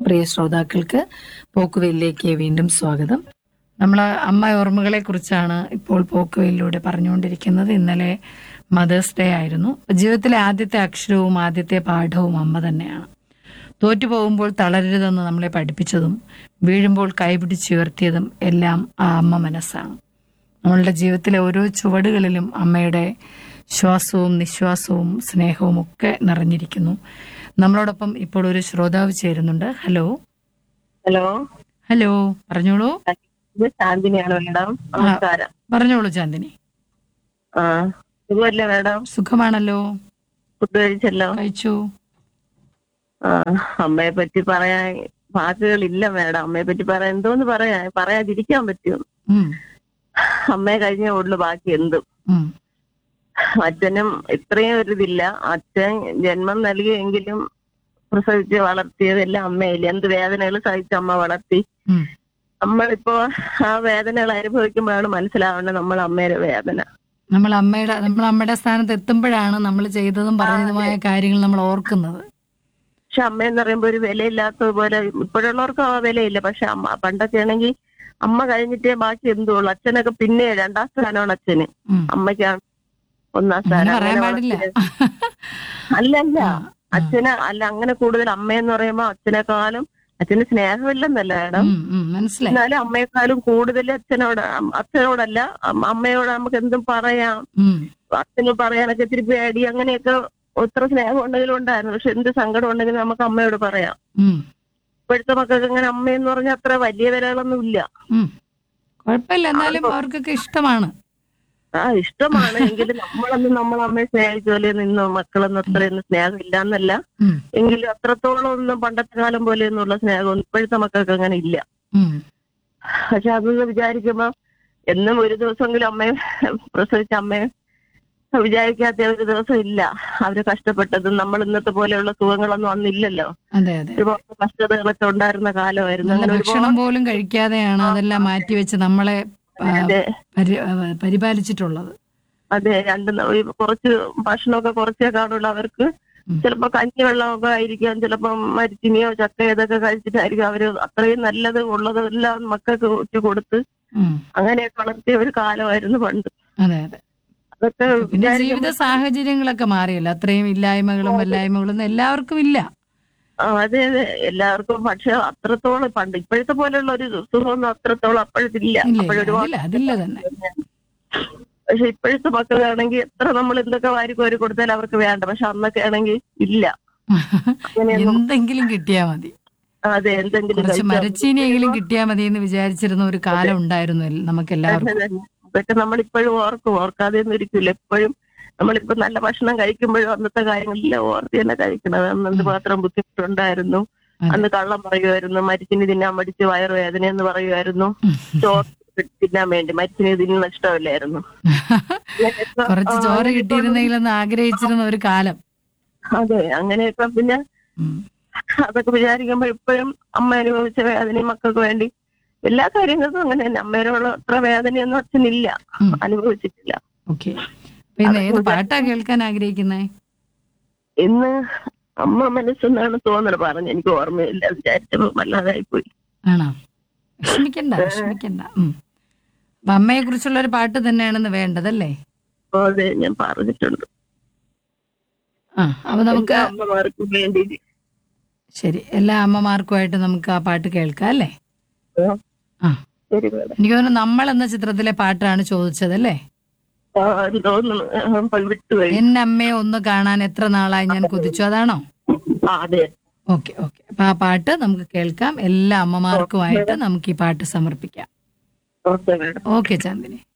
പ്രിയ ശ്രോതാക്കൾക്ക് പോക്കുവെയിലേക്ക് വീണ്ടും സ്വാഗതം നമ്മൾ അമ്മ ഓർമ്മകളെ കുറിച്ചാണ് ഇപ്പോൾ പോക്കുവെയിലൂടെ പറഞ്ഞുകൊണ്ടിരിക്കുന്നത് ഇന്നലെ മദേഴ്സ് ഡേ ആയിരുന്നു ജീവിതത്തിലെ ആദ്യത്തെ അക്ഷരവും ആദ്യത്തെ പാഠവും അമ്മ തന്നെയാണ് തോറ്റു പോകുമ്പോൾ തളരരുതെന്ന് നമ്മളെ പഠിപ്പിച്ചതും വീഴുമ്പോൾ കൈപിടിച്ചുയർത്തിയതും എല്ലാം ആ അമ്മ മനസ്സാണ് നമ്മളുടെ ജീവിതത്തിലെ ഓരോ ചുവടുകളിലും അമ്മയുടെ ശ്വാസവും നിശ്വാസവും സ്നേഹവും ഒക്കെ നിറഞ്ഞിരിക്കുന്നു നമ്മളോടൊപ്പം ഇപ്പോൾ ഒരു ശ്രോതാവ് ചേരുന്നുണ്ട് ഹലോ ഹലോ ഹലോ പറഞ്ഞോളൂ ഇത് ശാന്തിനിയാണ് മാഡം നമസ്കാരം പറഞ്ഞോളൂ ചാന്ദിനി ആ സുഖമല്ലേ മാഡം സുഖമാണല്ലോ ഫുഡ് കഴിച്ചല്ലോ കഴിച്ചു ആ അമ്മയെ പറ്റി പറയാൻ വാക്കുകളില്ല മാഡം അമ്മയെ പറ്റി പറയാൻ എന്തോന്ന് പറയാ പറയാതിരിക്കാൻ പറ്റും ഉം, അമ്മയെ കഴിഞ്ഞേ ഉള്ളു ബാക്കി എന്തും ഉം, അച്ഛനും ഇത്രയും ഒരു ഇതില്ല അച്ഛൻ ജന്മം നൽകിയെങ്കിലും പ്രസവിച്ച് വളർത്തിയതെല്ലാം അമ്മയില്ല എന്ത് വേദനകൾ സഹിച്ച് അമ്മ വളർത്തി ഉം. നമ്മളിപ്പോ ആ വേദനകൾ അനുഭവിക്കുമ്പോഴാണ് മനസ്സിലാവേണ്ടത് നമ്മൾ അമ്മയുടെ വേദന നമ്മൾ അമ്മയുടെ നമ്മൾ അമ്മയുടെ സ്ഥാനത്ത് എത്തുമ്പോഴാണ് നമ്മൾ ചെയ്തതും പറഞ്ഞതുമായ കാര്യങ്ങൾ നമ്മൾ ഓർക്കുന്നത് പക്ഷെ അമ്മയെന്ന് പറയുമ്പോ ഒരു വിലയില്ലാത്തതുപോലെ ഇപ്പോഴുള്ളവർക്ക് ആ വിലയില്ല പക്ഷെ അമ്മ പണ്ടൊക്കെ ആണെങ്കിൽ അമ്മ കഴിഞ്ഞിട്ടേ ബാക്കി എന്തുള്ളൂ അച്ഛനൊക്കെ പിന്നെ രണ്ടാം സ്ഥാനമാണ് അച്ഛന് ഉം. അമ്മയ്ക്കാണ് ഒന്നാം അങ്ങനെ സ്ഥാനം പറയാൻ അങ്ങനെ പാടില്ല വളർത്തിയത്. അല്ലല്ല ആ, ആ. അച്ഛന് അല്ല അങ്ങനെ കൂടുതൽ അമ്മയെന്ന് പറയുമ്പോ അച്ഛനെക്കാളും അച്ഛന് സ്നേഹമില്ലെന്നല്ല മേഡം ഉം, ഉം, മനസ്സിലായി എന്നാലും അമ്മയെക്കാളും കൂടുതൽ അച്ഛനോട് അം- അച്ഛനോടല്ല അമ്മ- അമ്മയോട് നമുക്ക് എന്തും പറയാം ഉം, അച്ഛന് പറയാനൊക്കെ ഇത്തിരി പേടി അങ്ങനെയൊക്കെ ഒത്ര സ്നേഹം ഉണ്ടെങ്കിലും ഉണ്ടായിരുന്നു പക്ഷെ എന്ത് സങ്കടം ഉണ്ടെങ്കിലും നമുക്ക് അമ്മയോട് പറയാം ഉം, ഇപ്പോഴത്തെ മക്കൾക്ക് അങ്ങനെ അമ്മയെന്ന് പറഞ്ഞാൽ അത്ര വലിയ വിലകളൊന്നും ഇല്ല ഉം. കുഴപ്പമില്ല എന്നാലും അവർക്കൊക്കെ ഇഷ്ടമാണ് ആ ഇഷ്ടമാണ് എങ്കിലും നമ്മളൊന്നും നമ്മൾ അമ്മയെ സ്നേഹിച്ച പോലെ നിന്ന് മക്കളൊന്നും അത്രയൊന്നും സ്നേഹം ഇല്ല എന്നല്ല ഉം, എങ്കിലും അത്രത്തോളം ഒന്നും പണ്ടത്തെ കാലം പോലെ ഒന്നുള്ള സ്നേഹം ഇപ്പോഴത്തെ മക്കൾക്ക് അങ്ങനെ ഇല്ല ഉം, പക്ഷെ അതൊന്ന് വിചാരിക്കുമ്പോ എന്നും ഒരു ദിവസമെങ്കിലും അമ്മയെ പ്രസവിച്ച അമ്മയെ വിചാരിക്കാത്ത ഒരു ദിവസം ഇല്ല അവര് കഷ്ടപ്പെട്ടതും നമ്മൾ ഇന്നത്തെ പോലെയുള്ള സുഖങ്ങളൊന്നും അന്നില്ലല്ലോ അതെ അതെ ഒരുപാട് കഷ്ടതകളൊക്കെ ഉണ്ടായിരുന്ന കാലമായിരുന്നു നല്ല അങ്ങനെ ഭക്ഷണം ഒരുപാട് പോലും കഴിക്കാതെയാണ് അതെല്ലാം മാറ്റിവെച്ച് നമ്മളെ ആ, അതെ പരി- ആ, പരിപാലിച്ചിട്ടുള്ളത് അതെ രണ്ട് ന- ഒരു കുറച്ച് ഭക്ഷണമൊക്കെ കുറച്ചേ കാണുള്ളൂ അവർക്ക് ഉം. ചിലപ്പോ കഞ്ഞിവെള്ളമൊക്കെ ആയിരിക്കാം ചിലപ്പം മരിച്ചിനിയോ ചക്ക ഇതൊക്കെ കഴിച്ചിട്ടായിരിക്കും അവര് അത്രയും നല്ലത് ഉള്ളതെല്ലാം മക്കൾക്ക് ഉച്ച കൊടുത്ത് ഉം, അങ്ങനെയൊക്കെ വളർത്തിയ ഒരു കാലമായിരുന്നു പണ്ട് അതെ അതെ അതൊക്കെ പിന്നെ വിചാരിക്കുമ്പോ- ജീവിത സാഹചര്യങ്ങളൊക്കെ മാറിയല്ലോ അത്രയും ഇല്ലായ്മകളും വല്ലായ്മകളും ഒന്നും എല്ലാവർക്കും ഇല്ല ആ, അതെ അതെ എല്ലാവർക്കും പക്ഷെ അത്രത്തോളം പണ്ട് ഇപ്പോഴത്തെ പോലെയുള്ള ഒരു സുഖമൊന്നും അത്രത്തോളം അപ്പോഴത്തില്ല ഇല്ല ഇല്ല, അപ്പോഴൊരുപാട് അതില്ല അതില്ല തന്നെ പക്ഷെ ഇപ്പോഴത്തെ മക്കളാണെങ്കിൽ എത്ര നമ്മൾ എന്തൊക്കെ വാരി കോരി കൊടുത്താലും അവർക്ക് വേണ്ട പക്ഷെ അന്നൊക്കെ ആണെങ്കിൽ ഇല്ല അങ്ങനെയൊന്നും എന്തെങ്കിലും കിട്ടിയാ മതി അതെ എന്തെങ്കിലും കുറച്ച് കഴിച്ചാൽ മരച്ചീനിയെങ്കിലും കിട്ടിയാ മതി എന്ന് വിചാരിച്ചിരുന്ന ഒരു കാലം ഉണ്ടായിരുന്നു എൽ- നമുക്ക് എല്ലാവർക്കും തന്നെ. ഇതൊക്കെ നമ്മൾ ഇപ്പോഴും ഓർക്കും ഓർക്കാതെ ഒന്നും ഇരിക്കില്ല എപ്പോഴും നമ്മളിപ്പോ നല്ല ഭക്ഷണം കഴിക്കുമ്പോഴും അന്നത്തെ കാര്യങ്ങളെല്ലാം ഓർത്ത് തന്നെ കഴിക്കണത് അന്ന് എന്ത് മാത്രം ബുദ്ധിമുട്ടുണ്ടായിരുന്നു അതെ. അന്ന് കള്ളം പറയുമായിരുന്നു മരിച്ചിന് തിന്നാൻ മടിച്ച് വയറുവേദന എന്ന് പറയുമായിരുന്നു ചോറ് തിന്നാൻ വേണ്ടി മരിച്ചിന് തിന്നുന്ന ഇഷ്ടമില്ലായിരുന്നു അങ്ങനെയൊക്കെ, കുറച്ച് ആ, ചോറ് കിട്ടിയിരുന്നെങ്കിലെന്ന് ആഗ്രഹിച്ചിരുന്ന ഒരു കാലം അതെ അങ്ങനെയൊക്കെ പിന്നെ ഉം. അതൊക്കെ വിചാരിക്കുമ്പോ ഇപ്പോഴും അമ്മ അനുഭവിച്ച വേദനയും മക്കൾക്ക് വേണ്ടി എല്ലാ കാര്യങ്ങൾക്കും അങ്ങനെ തന്നെ അമ്മയോടുള്ള അത്ര വേദനയൊന്നും അച്ഛനില്ല ഉം. അനുഭവിച്ചിട്ടില്ല ഓക്കെ പിന്നെ ഏത് പാട്ടാ കേൾക്കാൻ ആഗ്രഹിക്കുന്നേ ഇന്ന് അമ്മ മനസ്സെന്നാണ് തോന്നുന്നത് പറഞ്ഞു എനിക്ക് ഓർമ്മയില്ല വിചാരിച്ചപ്പോ വല്ലാതായി പോയി ആണോ വിഷമിക്കണ്ട വിഷമിക്കണ്ട ഉം. അപ്പൊ അമ്മയെ കുറിച്ചുള്ള ഒരു പാട്ട് തന്നെയാണെന്ന് വേണ്ടതല്ലേ അപ്പൊ അതെ ഞാൻ പറഞ്ഞിട്ടുണ്ട് ആ അപ്പൊ നമുക്ക് എല്ലാ അമ്മമാർക്കും വേണ്ടി ശരി എല്ലാ അമ്മമാർക്കുമായിട്ട് നമുക്ക് ആ പാട്ട് കേൾക്കാം അല്ലേ ആ ശരി മേഡം എനിക്ക് തോന്നുന്നു നമ്മൾ എന്ന ചിത്രത്തിലെ പാട്ടാണ് ചോദിച്ചതല്ലേ ആ അത് തോന്നുന്നു ആ, ഇപ്പൊ വിട്ടുപോയി എന്നെ അമ്മയെ ഒന്ന് കാണാൻ എത്ര നാളായി ഞാൻ കൊതിച്ചു അതാണോ ആ അതെ ഓക്കെ ഓക്കെ അപ്പൊ ആ പാട്ട് നമുക്ക് കേൾക്കാം എല്ലാ അമ്മമാർക്കുമായിട്ട് നമുക്ക് ഈ പാട്ട് സമർപ്പിക്കാം ഓക്കെ മേഡം ഓക്കെ ചാന്ദിനി